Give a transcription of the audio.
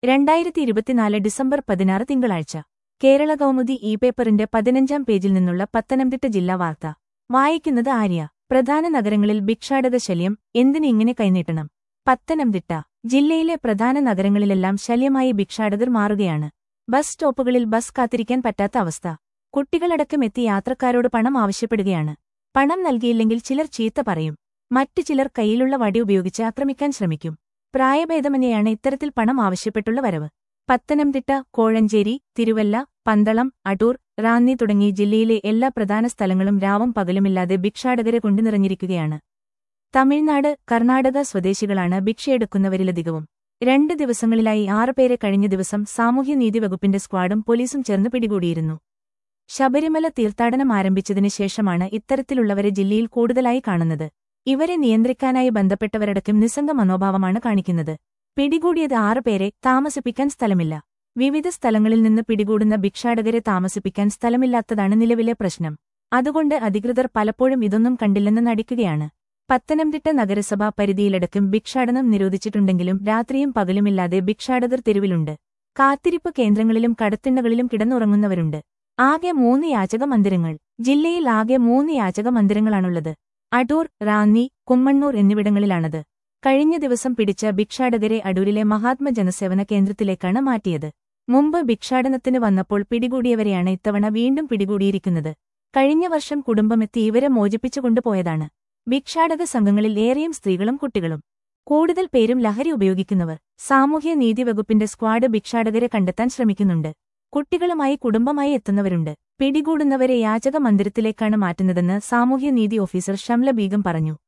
രണ്ടായിരത്തി ഇരുപത്തിനാല് ഡിസംബർ പതിനാറ് തിങ്കളാഴ്ച കേരള കൗമുദി ഇ പേപ്പറിന്റെ പതിനഞ്ചാം പേജിൽ നിന്നുള്ള പത്തനംതിട്ട ജില്ലാ വാർത്ത വായിക്കുന്നത് ആര്യ പ്രധാന നഗരങ്ങളിൽ ഭിക്ഷാടക ശല്യം എന്തിന് ഇങ്ങനെ കൈനീട്ടണം പത്തനംതിട്ട ജില്ലയിലെ പ്രധാന നഗരങ്ങളിലെല്ലാം ശല്യമായി ഭിക്ഷാടകർ മാറുകയാണ് ബസ് സ്റ്റോപ്പുകളിൽ ബസ് കാത്തിരിക്കാൻ പറ്റാത്ത അവസ്ഥ കുട്ടികളടക്കം എത്തി യാത്രക്കാരോട് പണം ആവശ്യപ്പെടുകയാണ് പണം നൽകിയില്ലെങ്കിൽ ചിലർ ചീത്ത പറയും മറ്റു ചിലർ കയ്യിലുള്ള വടി ഉപയോഗിച്ച് ആക്രമിക്കാൻ ശ്രമിക്കും പ്രായഭേദമന്യെയാണ് ഇത്തരത്തിൽ പണം ആവശ്യപ്പെട്ടുള്ള വരവ് പത്തനംതിട്ട കോഴഞ്ചേരി തിരുവല്ല പന്തളം അടൂർ റാന്നി തുടങ്ങി ജില്ലയിലെ എല്ലാ പ്രധാന സ്ഥലങ്ങളും രാവും പകലുമില്ലാതെ ഭിക്ഷാടകരെ കൊണ്ടു നിറഞ്ഞിരിക്കുകയാണ് തമിഴ്നാട് കർണാടക സ്വദേശികളാണ് ഭിക്ഷയെടുക്കുന്നവരിലധികവും രണ്ട് ദിവസങ്ങളിലായി ആറുപേരെ കഴിഞ്ഞ ദിവസം സാമൂഹ്യനീതി വകുപ്പിന്റെ സ്ക്വാഡും പോലീസും ചേർന്ന് പിടികൂടിയിരുന്നു ശബരിമല തീർത്ഥാടനം ആരംഭിച്ചതിനു ശേഷമാണ് ഇത്തരത്തിലുള്ളവരെ ജില്ലയിൽ കൂടുതലായി കാണുന്നത് ഇവരെ നിയന്ത്രിക്കാനായി ബന്ധപ്പെട്ടവരടക്കം നിസ്സംഗ മനോഭാവമാണ് കാണിക്കുന്നത് പിടികൂടിയത് ആറുപേരെ താമസിപ്പിക്കാൻ സ്ഥലമില്ല വിവിധ സ്ഥലങ്ങളിൽ നിന്ന് പിടികൂടുന്ന ഭിക്ഷാടകരെ താമസിപ്പിക്കാൻ സ്ഥലമില്ലാത്തതാണ് നിലവിലെ പ്രശ്നം അതുകൊണ്ട് അധികൃതർ പലപ്പോഴും ഇതൊന്നും കണ്ടില്ലെന്ന് നടിക്കുകയാണ് പത്തനംതിട്ട നഗരസഭാ പരിധിയിലടക്കം ഭിക്ഷാടനം നിരോധിച്ചിട്ടുണ്ടെങ്കിലും രാത്രിയും പകലുമില്ലാതെ ഭിക്ഷാടകർ തെരുവിലുണ്ട് കാത്തിരിപ്പ് കേന്ദ്രങ്ങളിലും കടത്തിണ്ണകളിലും കിടന്നുറങ്ങുന്നവരുണ്ട് ആകെ മൂന്ന് യാചക മന്ദിരങ്ങൾ ജില്ലയിൽ ആകെ മൂന്ന് യാചക മന്ദിരങ്ങളാണുള്ളത് അടൂർ റാന്നി കുമ്മണ്ണൂർ എന്നിവിടങ്ങളിലാണത് കഴിഞ്ഞ ദിവസം പിടിച്ച ഭിക്ഷാടകരെ അടൂരിലെ മഹാത്മ ജനസേവന കേന്ദ്രത്തിലേക്കാണ് മാറ്റിയത് മുമ്പ് ഭിക്ഷാടനത്തിന് വന്നപ്പോൾ പിടികൂടിയവരെയാണ് ഇത്തവണ വീണ്ടും പിടികൂടിയിരിക്കുന്നത് കഴിഞ്ഞ വർഷം കുടുംബമെത്തി ഇവരെ മോചിപ്പിച്ചു കൊണ്ടുപോയതാണ് ഭിക്ഷാടക സംഘങ്ങളിൽ ഏറെയും സ്ത്രീകളും കുട്ടികളും കൂടുതൽ പേരും ലഹരി ഉപയോഗിക്കുന്നവർ സാമൂഹ്യ നീതി വകുപ്പിന്റെ സ്ക്വാഡ് ഭിക്ഷാടകരെ കണ്ടെത്താൻ ശ്രമിക്കുന്നുണ്ട് കുട്ടികളുമായി കുടുംബമായി എത്തുന്നവരുണ്ട് പിടികൂടുന്നവരെ യാചക മന്ദിരത്തിലേക്കാണ് മാറ്റുന്നതെന്ന് സാമൂഹ്യനീതി ഓഫീസർ ഷംല ബീഗം പറഞ്ഞു